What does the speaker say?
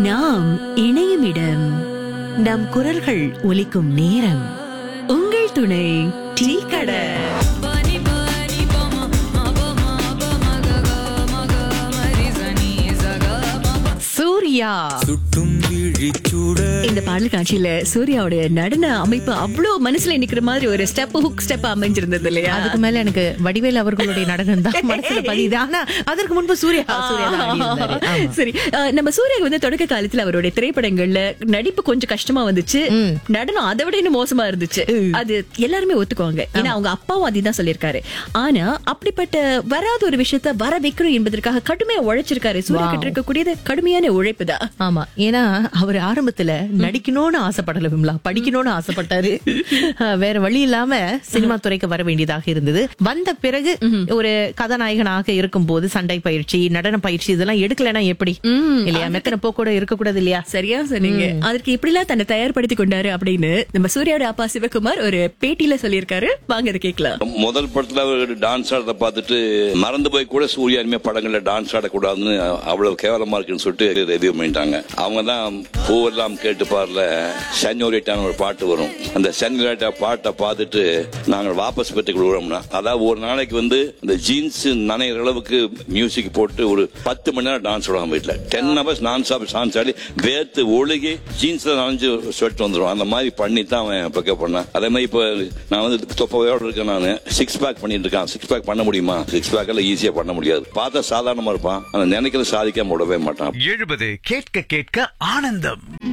நாம் இணையும் இடம் நம் குரல்கள் ஒலிக்கும் நேரம் உங்கள் துணை டீ கடை சூர்யா சுட்டும் விழிச்சூட இந்த பாடல் காட்சியில சூர்யாவுடைய நடன அமைப்பு அவ்வளவு மனசுல நிக்கிற மாதிரி ஒரு ஸ்டெப் ஹுக் ஸ்டெப் அமைஞ்சிருந்தது இல்லையா அதுக்கு மேல எனக்கு வடிவேல் அவர்களுடைய நடனம் தான் மனசுல பதியுது ஆனா அதற்கு முன்பு சூர்யா சூர்யா தான் ஆடியிருந்தாரு. ஆமா. சரி அஹ், நம்ம சூர்யா வந்து தொடக்க காலத்துல அவருடைய திரைப்படங்கள்ல நடிப்பு கொஞ்சம் கஷ்டமா வந்துச்சு நடனம் அதை விட இன்னும் மோசமா இருந்துச்சு அது எல்லாருமே ஒத்துக்குவாங்க ஏன்னா அவங்க அப்பாவும் அதைதான் சொல்லியிருக்காரு ஆனா அப்படிப்பட்ட வராத ஒரு விஷயத்த வர வைக்கணும் என்பதற்காக கடுமையா உழைச்சிருக்காரு சூர்யா கிட்ட இருக்கக்கூடியது கடுமையான உழைப்பு தான் ஆமா ஏன்னா அவர் ஆரம்பத்துல நடிக்கணும்னு ஆசைப்படல விமலா படிக்கணும்னு ஆசைப்பட்டாரு அஹ், வேற வழி இல்லாம சினிமா துறைக்கு வர வேண்டியதாக இருந்தது வந்த பிறகு ஒரு கதாநாயகனாக இருக்கும் போது சண்டை பயிற்சி நடன பயிற்சி இதெல்லாம் எடுக்கலைன்னா எப்படி இல்லையா மெத்தன போக்கூட இருக்கக்கூடாது இல்லையா சரியா சொன்னீங்க அதற்கு எப்படிலாம் தன்னை தயார்படுத்தி கொண்டாரு அப்படின்னு நம்ம சூர்யாவோட அப்பா சிவகுமார் ஒரு பேட்டியில சொல்லியிருக்காரு வாங்க அதை கேட்கலாம் முதல் படத்துல அவர் டான்ஸ் ஆடுறத பார்த்துட்டு மறந்து போய் கூட சூர்யா இனிமே படங்கள்ல டான்ஸ் ஆடக்கூடாதுன்னு அவ்வளவு கேவலமா இருக்குன்னு சொல்லிட்டு ரெவியூ பண்ணிட்டாங்க அவங்க தான் பூவெல்லாம் கேட்டு பாருல சென்யோரிட்டான ஒரு பாட்டு வரும் அந்த சென்யோரிட்டா பாட்டை பார்த்துட்டு நாங்கள் வாபஸ் பெற்று கொடுக்குறோம்னா அதாவது ஒரு நாளைக்கு வந்து இந்த ஜீன்ஸ் நனைகிற அளவுக்கு மியூசிக் போட்டு ஒரு பத்து மணி நேரம் டான்ஸ் ஆடுவாங்க வீட்டில் டென் ஹவர்ஸ் நான் ஸ்டாப் டான்ஸ் ஆடி வேர்த்து ஒழுகி ஜீன்ஸ்ல நனைஞ்சு ஸ்வெட் வந்துடும் அந்த மாதிரி பண்ணி தான் அவன் பிக்கப் பண்ணான் அதே மாதிரி இப்போ நான் வந்து தொப்பையோடு இருக்கேன் நான் சிக்ஸ் பேக் பண்ணிட்டு இருக்கேன் சிக்ஸ் பேக் பண்ண முடியுமா சிக்ஸ் பேக் எல்லாம் ஈஸியா பண்ண முடியாது பார்த்தா சாதாரணமா இருப்பான் ஆனா நினைக்கிறது சாதிக்காம விடவே மாட்டான் எழுபது கேட்க கேட்க ஆனந்தம்